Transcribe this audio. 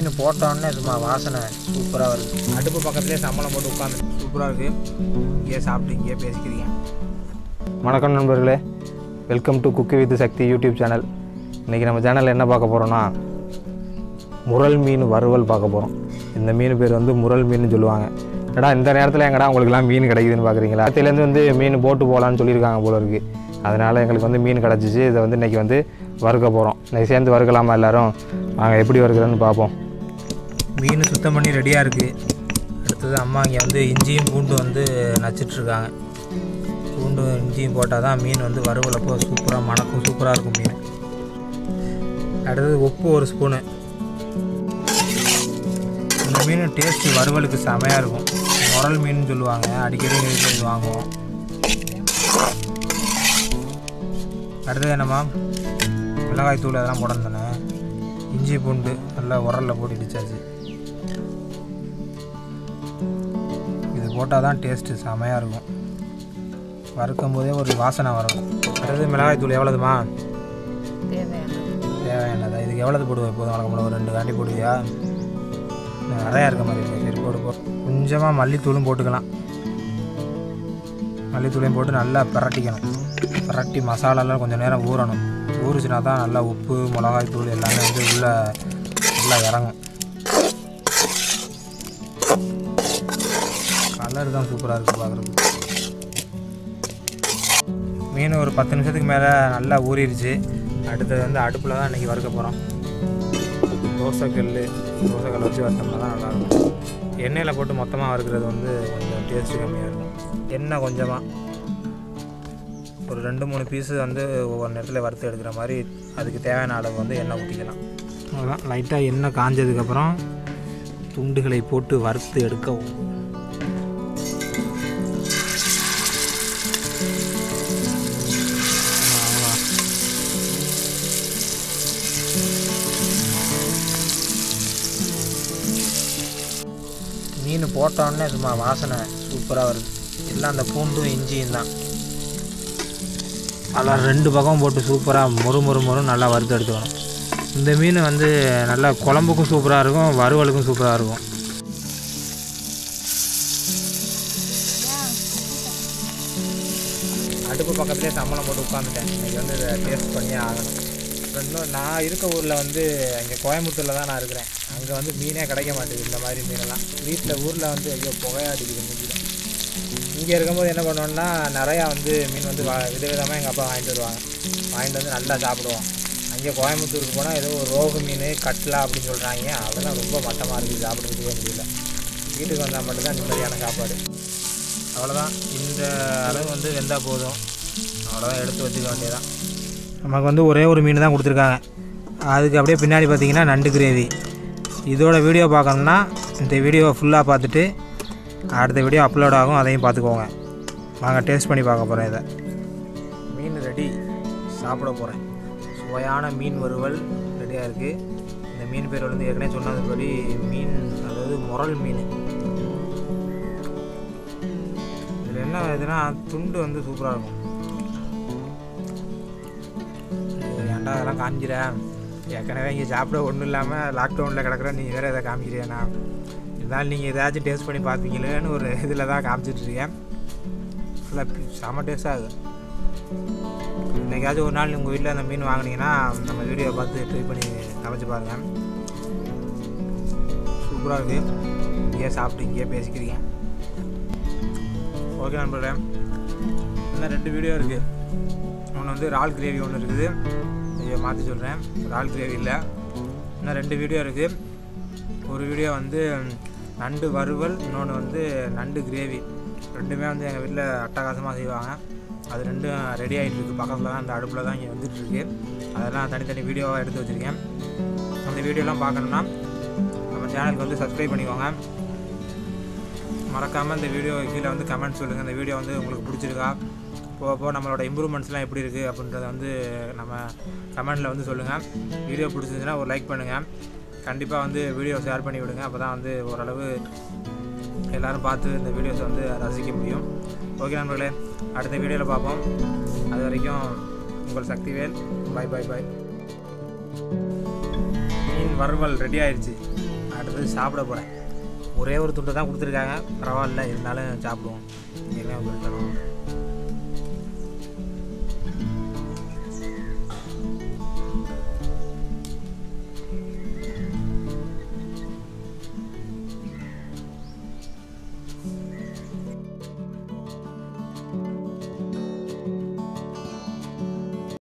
மீன் போட்டோன்னே சும்மா வாசனை சூப்பராக வருது அடுப்பு பக்கத்துலேயே சம்பளம் போட்டு உட்காந்து சூப்பராக இருக்குது இங்கேயே சாப்பிட்டு இங்கேயே பேசிக்கிறீங்க வணக்கம் நண்பர்களே welcome to cook with Sakthi YouTube channel இன்றைக்கி நம்ம சேனலில் என்ன பார்க்க போகிறோன்னா முரல் மீன் வறுவல் பார்க்க போகிறோம் இந்த மீன் பேர் வந்து முரல் மீன் சொல்லுவாங்க ஏடா இந்த நேரத்தில் எங்கடா உங்களுக்குலாம் மீன் கிடைக்குதுன்னு பார்க்குறீங்களா அதுலேருந்து வந்து மீன் போட்டு போகலான்னு சொல்லியிருக்காங்க போல இருக்குது அதனால் எங்களுக்கு வந்து மீன் கிடச்சிச்சு இதை வந்து இன்றைக்கி வந்து வறுக்க போகிறோம் இன்றைக்கி சேர்ந்து வறுக்கலாமா எல்லாரும் நாங்கள் எப்படி வறுக்கிறோன்னு பார்ப்போம் மீன் சுத்தம் பண்ணி ரெடியாக இருக்குது அடுத்தது அம்மா இங்கே வந்து இஞ்சியும் பூண்டு வந்து நச்சிட்ருக்காங்க பூண்டு இஞ்சியும் போட்டால் தான் மீன் வந்து வறுவலப்போ சூப்பராக மணக்கும் சூப்பராக இருக்கும் மீன் அடுத்தது உப்பு ஒரு ஸ்பூனு இந்த மீன் டேஸ்ட்டு வறுவலுக்கு செமையாக இருக்கும் முரல் மீன் சொல்லுவாங்க அடிக்கடி எங்கள் வீட்டில் இது வாங்குவோம் அடுத்தது என்னம்மா மிளகாய் தூள் அதெல்லாம் போடணும் தானே இஞ்சி பூண்டு நல்லா உரலில் போட்டு இடிச்சாச்சு இது போட்டால் தான் டேஸ்ட்டு செமையாக இருக்கும் வறுக்கும் போதே ஒரு வாசனை வரும் அடுத்தது மிளகாய் தூள் எவ்வளோதுமா தேவையானதா இதுக்கு எவ்வளோது போடுவேன் எப்போதும் வழக்கம் ஒரு ரெண்டு காண்டி போடுவியா இன்னும் நிறையா இருக்க மாதிரி இருக்கு சரி போடு போ கொஞ்சமாக மல்லித்தூளும் போட்டுக்கலாம் மல்லித்தூளையும் போட்டு நல்லா பிரட்டிக்கணும் பிரட்டி மசாலாலாம் கொஞ்சம் நேரம் ஊறணும் ஊறுச்சுனா தான் நல்லா உப்பு மிளகாய் தூள் எல்லாமே வந்து உள்ள நல்லா இறங்கும் கலர் தான் சூப்பராக இருக்குது பார்க்குறதுக்கு மீன் ஒரு பத்து நிமிஷத்துக்கு மேலே நல்லா ஊறிடுச்சு அடுத்தது வந்து அடுப்பில் தான் இன்றைக்கி வறுக்க போகிறோம் தோசைக்கல் தோசைக்கல் வச்சு வறுத்தோம்னா தான் நல்லாயிருக்கும் எண்ணெயில் போட்டு மொத்தமாக வறுக்கிறது வந்து கொஞ்சம் டேஸ்ட்டு கம்மியாக இருக்கும் எண்ணெய் கொஞ்சமாக ஒரு ரெண்டு மூணு பீஸு வந்து ஒவ்வொரு நேரத்தில் வறுத்து எடுக்கிற மாதிரி அதுக்கு தேவையான அளவு வந்து எண்ணெய் ஊற்றிக்கலாம் அதான் லைட்டாக எண்ணெய் காஞ்சதுக்கப்புறம் துண்டுகளை போட்டு வறுத்து எடுக்கவும் ஆமா. மீன் போட்டோன்னே சும்மா வாசனை சூப்பராக வருது எல்லாம் அந்த பூண்டும் இஞ்சியும் தான் அதெல்லாம் ரெண்டு பக்கம் போட்டு சூப்பராக மொறு மொறு மொறு நல்லா வறுத்து எடுத்துக்கணும் இந்த மீன் வந்து நல்லா குழம்புக்கும் சூப்பராக இருக்கும் வறுவலுக்கும் சூப்பராக இருக்கும் அடுப்பு பக்கத்துலேயே சம்பளம் போட்டு உட்காந்துட்டேன் இன்றைக்கி வந்து இதை டேஸ்ட் பண்ணியே ஆகணும் அப்புறம் இன்னும் நான் இருக்க ஊரில் வந்து இங்கே கோயம்புத்தூரில் தான் நான் இருக்கிறேன் அங்கே வந்து மீனே கிடைக்க மாட்டேங்குது இந்த மாதிரி மீனெல்லாம் வீட்டில் ஊரில் வந்து ஐயோ புகையாடிக்குது மூஞ்சில இங்கே இருக்கும்போது என்ன பண்ணுவோம்னா நிறையா வந்து மீன் வந்து வா விதவிதமாக எங்கள் அப்பா வாங்கிட்டு வருவாங்க வாங்கிட்டு வந்து நல்லா சாப்பிடுவோம் அங்கே கோயம்புத்தூருக்கு போனால் ஏதோ ஒரு ரோகு மீன் கட்லா அப்படின்னு சொல்கிறாங்க அதெல்லாம் ரொம்ப மட்டமாக இருக்குது சாப்பிட்றதுக்கே முடியல வீட்டுக்கு வந்தால் மட்டும்தான் நிம்மதியான சாப்பாடு அவ்வளோதான் இந்த அளவு வந்து வெந்தால் போதும் அவ்வளோதான் எடுத்து வச்சுக்க வேண்டியதான் நமக்கு வந்து ஒரே ஒரு மீன் தான் கொடுத்துருக்காங்க அதுக்கு அப்படியே பின்னாடி பார்த்தீங்கன்னா நண்டு கிரேவி இதோட வீடியோ பார்க்கணும்னா இந்த வீடியோவை ஃபுல்லாக பார்த்துட்டு அடுத்த வீடியோ அப்லோட் ஆகும் அதையும் பார்த்துக்கோங்க வாங்க டேஸ்ட் பண்ணி பார்க்க போகிறேன் இதை மீன் ரெடி சாப்பிட போகிறேன் சுவையான மீன் வறுவல் ரெடியாக இருக்குது இந்த மீன் பேர் வந்து ஏற்கனவே சொன்னதுபடி மீன் அதாவது முரல் மீன் இதில் என்ன இதுனா துண்டு வந்து சூப்பராக இருக்கும் இது ஏன்டா அதெல்லாம் காமிக்கிறேன் ஏற்கனவே இங்கே சாப்பிட ஒன்றும் இல்லாமல் லாக்டவுனில் கிடக்குற நீங்கள் வேறு எதை காமிக்கிறியாண்ணா இருந்தாலும் நீங்கள் ஏதாச்சும் டேஸ்ட் பண்ணி பார்ப்பீங்களேன்னு ஒரு இதில் தான் காமிச்சிட்ருக்கேன் நல்லா பி- செம டேஸ்ட்டாக இருக்குது இன்றைக்காச்சும் ஒரு நாள் உங்கள் வீட்டில் அந்த மீன் வாங்குனீங்கன்னா நம்ம வீடியோவை பார்த்து ட்ரை பண்ணி சமைச்சு பாருங்கள் சூப்பராக இருக்குது இங்கேயே சாப்பிட்டு இங்கேயே பேசிக்கிறீங்க ஓகே நண்பர்களே இன்னும் ரெண்டு வீடியோ இருக்குது ஒன்று வந்து இறால் கிரேவி ஒன்று இருக்குது ஐயோ மாற்றி சொல்கிறேன் இறால் கிரேவி இல்லை இன்னும் ரெண்டு வீடியோ இருக்குது ஒரு வீடியோ வந்து நண்டு வறுவல் இன்னொன்று வந்து நண்டு கிரேவி ரெண்டுமே வந்து எங்கள் வீட்டில் அட்டகாசமாக செய்வாங்க அது ரெண்டும் ரெடி ஆகிட்டு இருக்கு பக்கத்தில் தான் அந்த அடுப்பில் தான் இங்கே வந்துட்டுருக்கு அதெல்லாம் தனித்தனி வீடியோவாக எடுத்து வச்சுருக்கேன் அந்த வீடியோலாம் பார்க்கணுன்னா நம்ம சேனலுக்கு வந்து சப்ஸ்கிரைப் பண்ணிக்கோங்க மறக்காமல் இந்த வீடியோ கீழே வந்து கமெண்ட் சொல்லுங்கள் இந்த வீடியோ வந்து உங்களுக்கு பிடிச்சிருக்கா போக போக நம்மளோட இம்ப்ரூவ்மெண்ட்ஸ்லாம் எப்படி இருக்குது அப்படின்றத வந்து நம்ம கமெண்டில் வந்து சொல்லுங்கள் வீடியோ பிடிச்சிருந்துச்சுன்னா ஒரு லைக் பண்ணுங்கள் கண்டிப்பாக வந்து வீடியோ ஷேர் பண்ணி விடுங்க அப்போ தான் வந்து ஓரளவு எல்லோரும் பார்த்து இந்த வீடியோஸை வந்து ரசிக்க முடியும் ஓகே நண்பர்களே அடுத்த வீடியோவில் பார்ப்போம் அது வரைக்கும் உங்கள் சக்திவேல் பை பை பை மீன் வறுவல் ரெடி ஆயிடுச்சு அடுத்தது சாப்பிட போகிறேன் ஒரே ஒரு துண்டை தான் கொடுத்துருக்காங்க பரவாயில்ல இருந்தாலும் சாப்பிடுவோம் என்ன சொல்லிட்டோம்